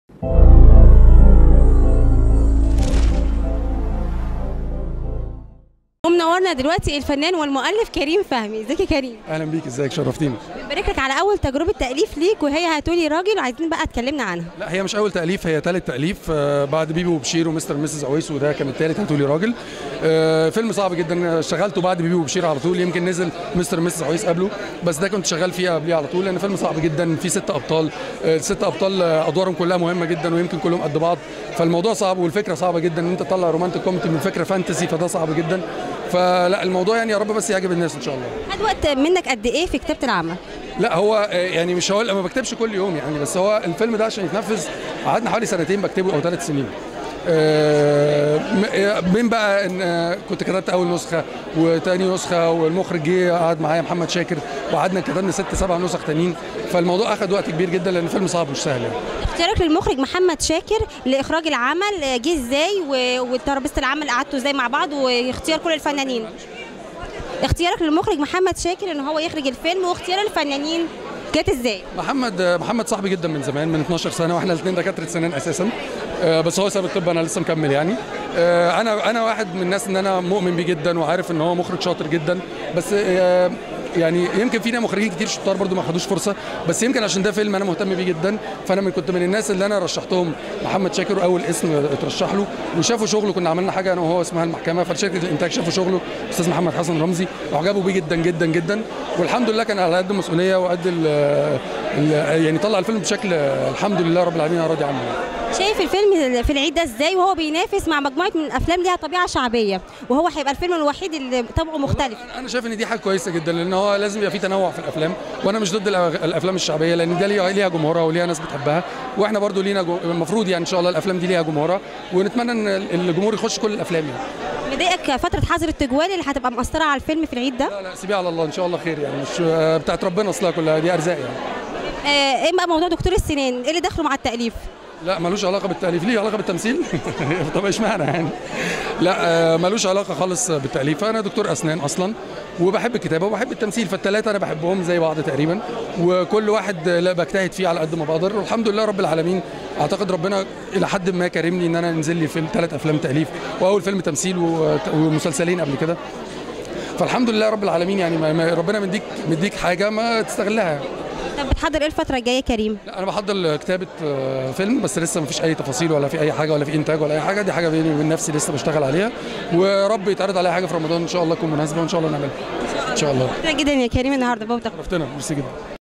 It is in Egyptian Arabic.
ومنورنا دلوقتي الفنان والمؤلف كريم فهمي ازيك يا كريم اهلا بيك ازيك شرفتيني بنبارك لك على اول تجربه تاليف ليك وهي هاتولي راجل وعايزين بقى تكلمنا عنها لا هي مش اول تاليف هي ثالث تاليف آه، بعد بيبي وبشير ومستر ميسز عويس وده كان الثالث هاتولي راجل آه، فيلم صعب جدا اشتغلته بعد بيبي وبشير على طول يمكن نزل مستر ميسز عويس قبله بس ده كنت شغال فيه قبليه على طول لان فيلم صعب جدا فيه ست ابطال آه، الست ابطال آه، ادوارهم كلها مهمه جدا ويمكن كلهم قد بعض فالموضوع صعب والفكره صعبه جدا ان انت تطلع رومانتك كوميدي من فكره فانتسي فده صعب جدا فلا الموضوع يعني يا رب بس يعجب الناس ان شاء الله خد وقت منك قد ايه في كتابه العمل لا هو آه، يعني مش هقول ما بكتبش كل يوم يعني بس هو الفيلم ده عشان يتنفذ قعدنا حوالي سنتين بكتبه او ثلاث سنين آه، م- آه، بين بقى ان آه، كنت كتبت اول نسخه وتاني نسخه والمخرج جه قعد معايا محمد شاكر وقعدنا كتبنا ست سبع نسخ تانيين فالموضوع اخذ وقت كبير جدا لان الفيلم صعب مش سهل يعني. اختيارك للمخرج محمد شاكر لاخراج العمل آه، جه ازاي و- وترابيزه العمل قعدتوا ازاي مع بعض واختيار كل الفنانين اختيارك للمخرج محمد شاكر ان هو يخرج الفيلم واختيار الفنانين جت ازاي محمد آه، محمد صاحبي جدا من زمان من 12 سنه واحنا الاثنين دكاتره سنان اساسا آه، بس هو ساب الطب انا لسه مكمل يعني آه، انا انا واحد من الناس ان انا مؤمن بيه جدا وعارف ان هو مخرج شاطر جدا بس آه، يعني يمكن فينا مخرجين كتير شطار برضو ما خدوش فرصه بس يمكن عشان ده فيلم انا مهتم بيه جدا فانا من كنت من الناس اللي انا رشحتهم محمد شاكر اول اسم اترشح له وشافوا شغله كنا عملنا حاجه انا وهو اسمها المحكمه فشركه الانتاج شافوا شغله استاذ محمد حسن رمزي وعجبوا بيه جدا جدا جدا والحمد لله كان على قد المسؤوليه وقد ال ال- يعني طلع الفيلم بشكل الحمد لله رب العالمين انا راضي عنه شايف الفيلم في العيد ده ازاي وهو بينافس مع مجموعه من الافلام ليها طبيعه شعبيه وهو هيبقى الفيلم الوحيد اللي طبعه مختلف انا شايف ان دي حاجه كويسه جدا لان هو لازم يبقى في تنوع في الافلام وانا مش ضد الأ- الافلام الشعبيه لان ده ليها ليها جمهورها وليها ناس بتحبها واحنا برضو لينا جو- المفروض يعني ان شاء الله الافلام دي ليها جمهورها ونتمنى ان الجمهور يخش كل الافلام يعني مضايقك فتره حظر التجوال اللي هتبقى مأثره على الفيلم في العيد ده لا لا سيبيها على الله ان شاء الله خير يعني مش آه، بتاعت ربنا اصلها كلها دي ارزاق يعني آه، ايه بقى موضوع دكتور السنان ايه اللي دخله مع التاليف لا ملوش علاقه بالتاليف ليه علاقه بالتمثيل طب اشمعنى يعني لا آه، ملوش علاقه خالص بالتاليف انا دكتور اسنان اصلا وبحب الكتابه وبحب التمثيل فالثلاثه انا بحبهم زي بعض تقريبا وكل واحد لا بجتهد فيه على قد ما بقدر والحمد لله رب العالمين اعتقد ربنا الى حد ما كرمني ان انا انزل لي فيلم ثلاث افلام تاليف واول فيلم تمثيل و- ومسلسلين قبل كده فالحمد لله رب العالمين يعني ما- ما ربنا مديك مديك حاجه ما تستغلها طب بتحضر ايه الفتره الجايه يا كريم لا انا بحضر كتابه آه، فيلم بس لسه مفيش اي تفاصيل ولا في اي حاجه ولا في انتاج ولا اي حاجه دي حاجه بيني وبين نفسي لسه بشتغل عليها ورب يتعرض عليها حاجه في رمضان ان شاء الله تكون مناسبه وان شاء الله نعملها ان شاء الله شكرا جدا يا كريم النهارده بوضح عرفتنا ميرسي جدا